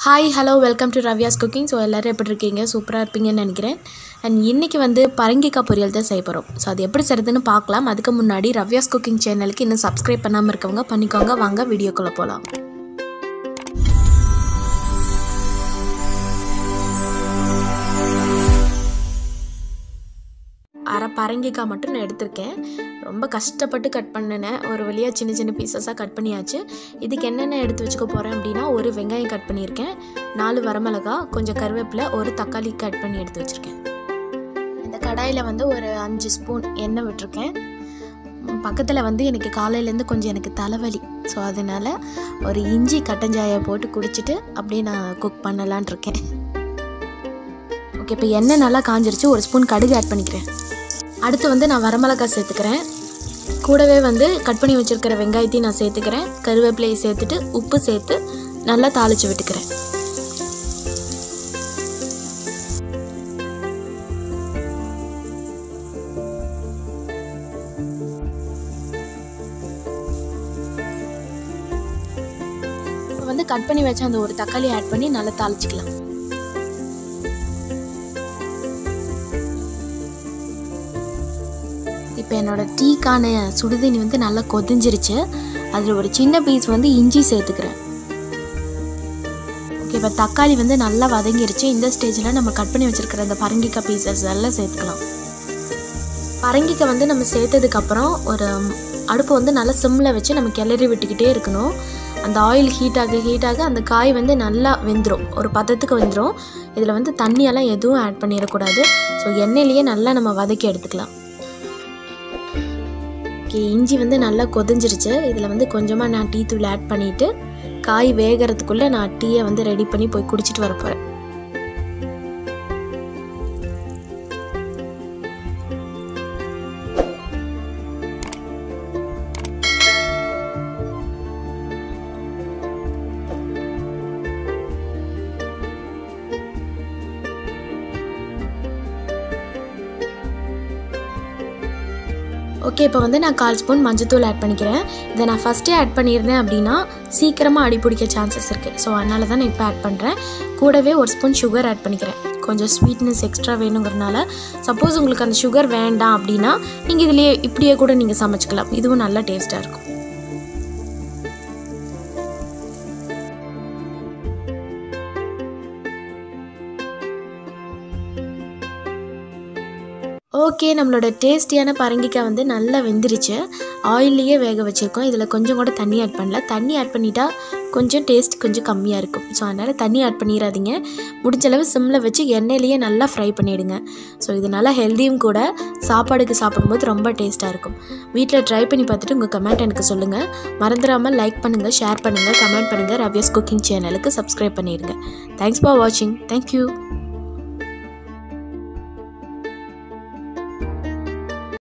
hi hello welcome to Ravya's cooking so எல்லோரும் எப்படி இருக்கீங்க சூப்பராக இருப்பீங்கன்னு நினைக்கிறேன் அண்ட் இன்றைக்கி வந்து பரங்கிக்காய் பொரியல் தான் செய்ய போகிறோம் ஸோ அது எப்படி செய்கிறதுன்னு பார்க்கலாம் அதுக்கு முன்னாடி ரவ்யாஸ் குக்கிங் சேனலுக்கு இன்னும் சப்ஸ்கிரைப் பண்ணாமல் இருக்கவங்க பண்ணிக்கோங்க வாங்க வீடியோக்குள்ளே போகலாம் அரை பரங்கிக்காய் மட்டும் நான் எடுத்திருக்கேன் ரொம்ப கஷ்டப்பட்டு கட் பண்ணினேன் ஒரு வழியாக சின்ன சின்ன பீசஸாக கட் பண்ணியாச்சு இதுக்கு என்னென்ன எடுத்து வச்சுக்க போகிறேன் அப்படின்னா ஒரு வெங்காயம் கட் பண்ணியிருக்கேன் நாலு வரமிளகா கொஞ்சம் கருவேப்பிலை ஒரு தக்காளி கட் பண்ணி எடுத்து வச்சுருக்கேன் இந்த கடாயில் வந்து ஒரு அஞ்சு ஸ்பூன் எண்ணெய் விட்டுருக்கேன் பக்கத்தில் வந்து எனக்கு காலையிலேருந்து கொஞ்சம் எனக்கு தலைவலி ஸோ அதனால் ஒரு இஞ்சி கட்டஞ்சாயை போட்டு குடிச்சிட்டு அப்படியே நான் குக் பண்ணலான் இருக்கேன் ஓகே இப்போ எண்ணெய் நல்லா காஞ்சிருச்சு ஒரு ஸ்பூன் கடுகு ஆட் பண்ணிக்கிறேன் அடுத்து வந்து நான் வரமிளகாய் சேர்த்துக்கிறேன் கூடவே வந்து கட் பண்ணி வச்சுருக்கிற வெங்காயத்தையும் நான் சேர்த்துக்கிறேன் கருவேப்பிலையை சேர்த்துட்டு உப்பு சேர்த்து நல்லா தாளித்து விட்டுக்கிறேன் இப்போ வந்து கட் பண்ணி வச்ச அந்த ஒரு தக்காளி ஆட் பண்ணி நல்லா தாளிச்சிக்கலாம் இப்போ என்னோடய டீக்கான சுடுதண்ணி வந்து நல்லா கொதிஞ்சிருச்சு அதில் ஒரு சின்ன பீஸ் வந்து இஞ்சி சேர்த்துக்கிறேன் ஓகே இப்போ தக்காளி வந்து நல்லா வதங்கிருச்சு இந்த ஸ்டேஜில் நம்ம கட் பண்ணி வச்சுருக்கிற இந்த பரங்கிக்காய் பீசஸ் எல்லாம் சேர்த்துக்கலாம் பரங்கிக்காய் வந்து நம்ம சேர்த்ததுக்கப்புறம் ஒரு அடுப்பு வந்து நல்லா சிம்மில் வச்சு நம்ம கிளறி விட்டுக்கிட்டே இருக்கணும் அந்த ஆயில் ஹீட் ஆக ஹீட் ஆக அந்த காய் வந்து நல்லா வெந்துடும் ஒரு பதத்துக்கு வெந்துடும் இதில் வந்து தண்ணியெல்லாம் எதுவும் ஆட் பண்ணிடக்கூடாது ஸோ எண்ணெயிலேயே நல்லா நம்ம வதக்கி எடுத்துக்கலாம் ஓகே இஞ்சி வந்து நல்லா கொதிஞ்சிருச்சு இதில் வந்து கொஞ்சமாக நான் டீ தூள் ஆட் பண்ணிவிட்டு காய் வேகிறதுக்குள்ளே நான் டீயை வந்து ரெடி பண்ணி போய் குடிச்சிட்டு வர போகிறேன் ஓகே இப்போ வந்து நான் கால் ஸ்பூன் மஞ்சத்தூள் ஆட் பண்ணிக்கிறேன் இதை நான் ஃபஸ்ட்டே ஆட் பண்ணியிருந்தேன் அப்படின்னா சீக்கிரமாக அடி பிடிக்க சான்சஸ் இருக்குது ஸோ அதனால தான் நான் இப்போ ஆட் பண்ணுறேன் கூடவே ஒரு ஸ்பூன் சுகர் ஆட் பண்ணிக்கிறேன் கொஞ்சம் ஸ்வீட்னஸ் எக்ஸ்ட்ரா வேணுங்கிறனால சப்போஸ் உங்களுக்கு அந்த சுகர் வேண்டாம் அப்படின்னா நீங்கள் இதுலேயே இப்படியே கூட நீங்கள் சமைச்சிக்கலாம் இதுவும் நல்லா டேஸ்ட்டாக இருக்கும் ஓகே நம்மளோட டேஸ்டியான பரங்கிக்காய் வந்து நல்லா வெந்துருச்சு ஆயில்லையே வேக வச்சுருக்கோம் இதில் கொஞ்சம் கூட தண்ணி ஆட் பண்ணல தண்ணி ஆட் பண்ணிட்டா கொஞ்சம் டேஸ்ட் கொஞ்சம் கம்மியாக இருக்கும் ஸோ அதனால் தண்ணி ஆட் பண்ணிடாதீங்க முடிஞ்ச அளவு சிம்மில் வச்சு எண்ணெயிலேயே நல்லா ஃப்ரை பண்ணிவிடுங்க ஸோ இது நல்லா ஹெல்த்தியும் கூட சாப்பாடுக்கு சாப்பிடும்போது ரொம்ப டேஸ்ட்டாக இருக்கும் வீட்டில் ட்ரை பண்ணி பார்த்துட்டு உங்கள் கமெண்ட் எனக்கு சொல்லுங்கள் மறந்துடாமல் லைக் பண்ணுங்கள் ஷேர் பண்ணுங்கள் கமெண்ட் பண்ணுங்கள் ரவ்யாஸ் குக்கிங் சேனலுக்கு சப்ஸ்கிரைப் பண்ணிடுங்க தேங்க்ஸ் ஃபார் வாட்சிங் தேங்க்யூ